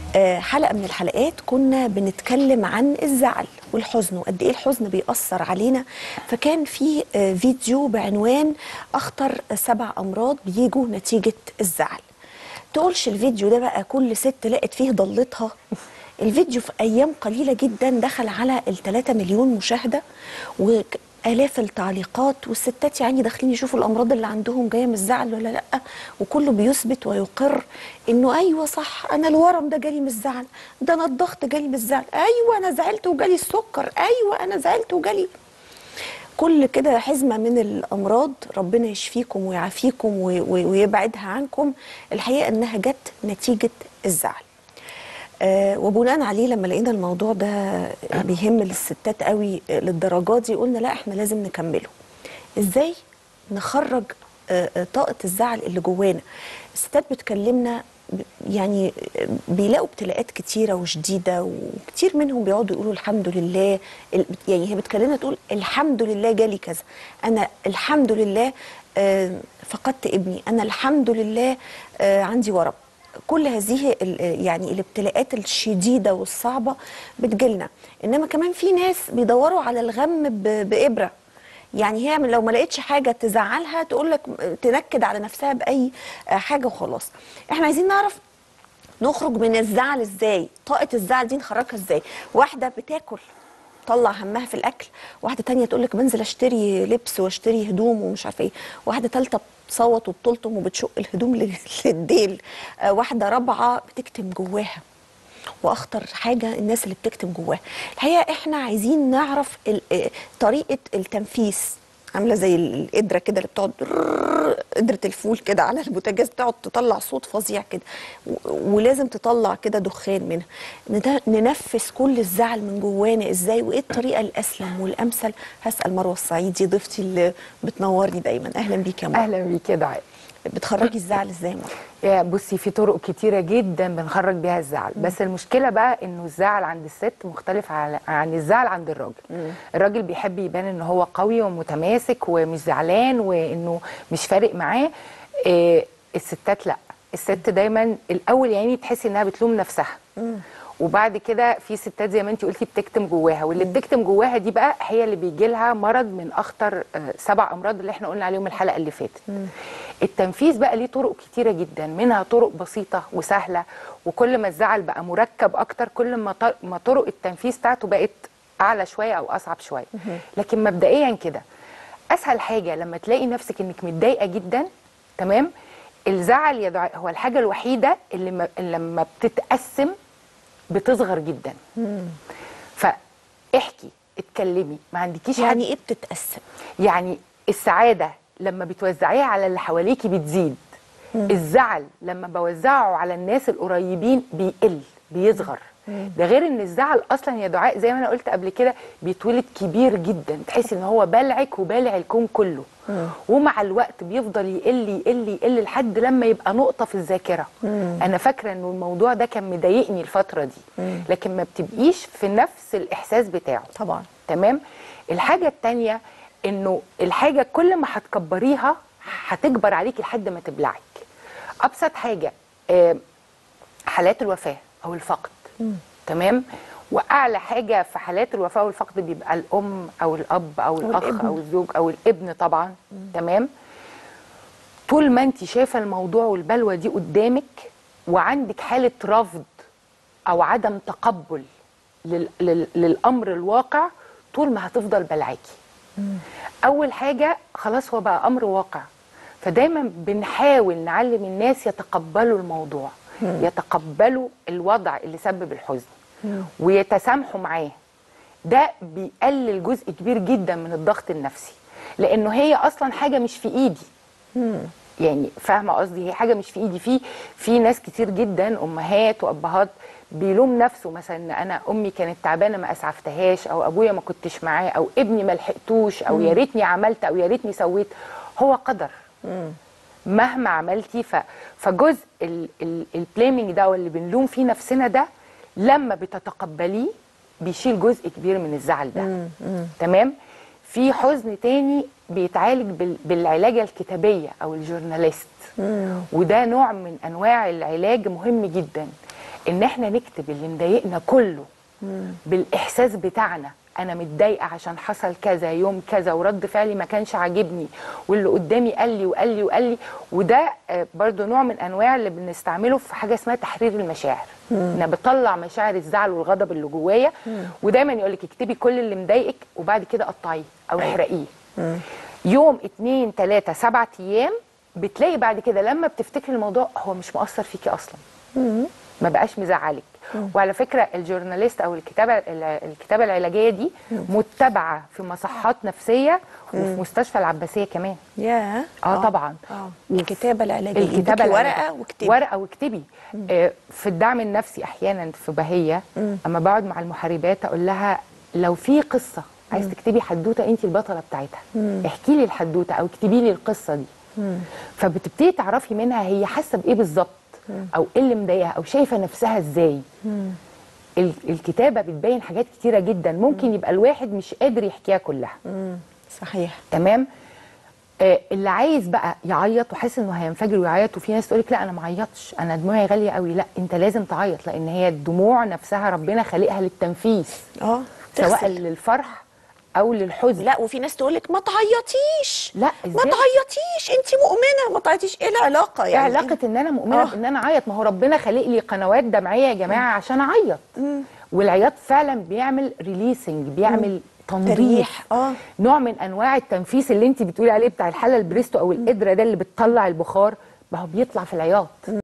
آه، حلقه من الحلقات كنا بنتكلم عن الزعل والحزن وقد ايه الحزن بيأثر علينا فكان في آه، فيديو بعنوان اخطر سبع امراض بيجوا نتيجه الزعل تقولش الفيديو ده بقى كل ست لقت فيه ضلتها الفيديو في ايام قليله جدا دخل على ال 3 مليون مشاهده والاف التعليقات والستات يعني داخلين يشوفوا الامراض اللي عندهم جايه من الزعل ولا لا وكله بيثبت ويقر انه ايوه صح انا الورم ده جالي من الزعل ده انا الضغط جالي من الزعل ايوه انا زعلت وجالي السكر ايوه انا زعلت وجالي كل كده حزمه من الامراض ربنا يشفيكم ويعافيكم و- و- ويبعدها عنكم الحقيقه انها جت نتيجه الزعل آه وبناء عليه لما لقينا الموضوع ده بيهم الستات قوي للدرجات دي قلنا لا احنا لازم نكمله ازاي نخرج آه آه، طاقه الزعل اللي جوانا الستات بتكلمنا ب- يعني آه، بيلاقوا ابتلاءات كتيره وشديده وكتير منهم بيقعدوا يقولوا الحمد لله ال- يعني هي بتكلمنا تقول الحمد لله جالي كذا انا الحمد لله آه، فقدت ابني انا الحمد لله آه، عندي ورم كل هذه ال- يعني الابتلاءات الشديده والصعبه بتجيلنا انما كمان في ناس بيدوروا على الغم ب- بابره يعني هي من- لو ما لقيتش حاجه تزعلها تقول لك تنكد على نفسها باي آه، حاجه وخلاص احنا عايزين نعرف نخرج من الزعل ازاي طاقه الزعل دي نخرجها ازاي واحده بتاكل طلع همها في الاكل واحده تانية تقول لك بنزل اشتري لبس واشتري هدوم ومش عارفه ايه واحده ثالثه بتصوت وبتلطم وبتشق الهدوم لل- للديل آه، واحده رابعه بتكتم جواها واخطر حاجه الناس اللي بتكتم جواها الحقيقه احنا عايزين نعرف ال- آه، طريقه التنفيس عامله زي ال- القدره كده اللي بتقعد قدره الفول كده على البوتاجاز بتقعد تطلع صوت فظيع كده و- ولازم تطلع كده دخان منها ند- ننفس كل الزعل من جوانا ازاي وايه الطريقه الاسلم والامثل هسال مروه الصعيدي ضيفتي اللي بتنورني دايما اهلا بيك يا مروه اهلا بيك يا دعاء بتخرجي الزعل ازاي يا مروه يا بصي في طرق كتيرة جدا بنخرج بيها الزعل بس المشكلة بقى انه الزعل عند الست مختلف على عن الزعل عند الراجل الراجل بيحب يبان ان هو قوي ومتماسك ومش زعلان وانه مش فارق معاه إيه الستات لا الست دايما الاول يعني تحسي انها بتلوم نفسها وبعد كده في ستات زي ما انت قلتي بتكتم جواها واللي بتكتم جواها دي بقى هي اللي بيجي لها مرض من اخطر آه، سبع امراض اللي احنا قلنا عليهم الحلقه اللي فاتت التنفيذ بقى ليه طرق كتيره جدا منها طرق بسيطه وسهله وكل ما الزعل بقى مركب اكتر كل ما ط- ما طرق التنفيذ بتاعته بقت اعلى شويه او اصعب شويه لكن مبدئيا كده اسهل حاجه لما تلاقي نفسك انك متضايقه جدا تمام الزعل يا دعاء هو الحاجه الوحيده اللي ما اللي لما بتتقسم بتصغر جدا فاحكي اتكلمي ما عندكيش حد يعني ايه بتتقسم يعني السعاده لما بتوزعيها على اللي حواليكي بتزيد الزعل لما بوزعه على الناس القريبين بيقل بيصغر ده غير ان الزعل اصلا يا دعاء زي ما انا قلت قبل كده بيتولد كبير جدا تحسي ان هو بلعك وبالع الكون كله ومع الوقت بيفضل يقل يقل يقل لحد لما يبقى نقطه في الذاكره انا فاكره انه الموضوع ده كان مضايقني الفتره دي لكن ما بتبقيش في نفس الاحساس بتاعه طبعا تمام الحاجة التانية انه الحاجة كل ما هتكبريها هتكبر عليكي لحد ما تبلعك ابسط حاجة آه، حالات الوفاة او الفقد تمام واعلى حاجة في حالات الوفاة والفقد بيبقى الام او الاب او الاخ والابن. او الزوج او الابن طبعا تمام طول ما انت شايفه الموضوع والبلوه دي قدامك وعندك حاله رفض او عدم تقبل لل... لل... للامر الواقع طول ما هتفضل بلعاكي اول حاجه خلاص هو بقى امر واقع فدايما بنحاول نعلم الناس يتقبلوا الموضوع يتقبلوا الوضع اللي سبب الحزن ويتسامحوا معاه ده بيقلل جزء كبير جدا من الضغط النفسي لانه هي اصلا حاجه مش في ايدي يعني فاهمه قصدي هي حاجه مش في ايدي في في ناس كتير جدا امهات وابهات بيلوم نفسه مثلا ان انا امي كانت تعبانه ما اسعفتهاش او ابويا ما كنتش معاه او ابني ما لحقتوش او يا ريتني عملت او يا ريتني سويت هو قدر مهما عملتي ف... فجزء البليمنج ده واللي بنلوم فيه نفسنا ده لما بتتقبليه بيشيل جزء كبير من الزعل ده تمام في حزن تاني بيتعالج بال... بالعلاجه الكتابيه او الجورناليست وده نوع من انواع العلاج مهم جدا ان احنا نكتب اللي مضايقنا كله بالاحساس بتاعنا انا متضايقه عشان حصل كذا يوم كذا ورد فعلي ما كانش عاجبني واللي قدامي قال لي وقال لي وقال لي وده آه، برضو نوع من انواع اللي بنستعمله في حاجه اسمها تحرير المشاعر انا بطلع مشاعر الزعل والغضب اللي جوايا ودايما يقول لك اكتبي كل اللي مضايقك وبعد كده قطعيه او احرقيه يوم اتنين تلاتة سبعة ايام بتلاقي بعد كده لما بتفتكري الموضوع هو مش مؤثر فيكي اصلا ما بقاش مزعلك وعلى فكره الجورناليست او الكتابه الكتابه العلاجيه دي متبعه في مصحات نفسيه وفي مستشفى العباسيه كمان يا اه طبعا اه الكتابه العلاجيه الكتابه يديكي ورقه العلاجية. واكتبي ورقه واكتبي آه في الدعم النفسي احيانا في بهيه اما بقعد مع المحاربات اقول لها لو في قصه عايز تكتبي حدوته انت البطله بتاعتها احكي لي الحدوته او اكتبي لي القصه دي فبتبتدي تعرفي منها هي حاسه بايه بالظبط او ايه اللي مضايقها او شايفه نفسها ازاي ال- الكتابه بتبين حاجات كتيره جدا ممكن يبقى الواحد مش قادر يحكيها كلها صحيح تمام آه اللي عايز بقى يعيط وحاسس انه هينفجر ويعيط وفي ناس تقول لك لا انا ما عيطش انا دموعي غاليه قوي لا انت لازم تعيط لان هي الدموع نفسها ربنا خالقها للتنفيس اه سواء تغسل. للفرح او للحزن لا وفي ناس تقول لك ما تعيطيش لا ما ازاي تعيطيش انت مؤمنه ما تعيطيش ايه العلاقه ايه يعني علاقه ان انا مؤمنه آه. بان انا اعيط ما هو ربنا خالق لي قنوات دمعيه يا جماعه عشان اعيط والعياط فعلا بيعمل ريليسنج بيعمل تنظيف تريح اه نوع من انواع التنفيس اللي انت بتقولي عليه بتاع الحاله البريستو او القدره ده اللي بتطلع البخار ما هو بيطلع في العياط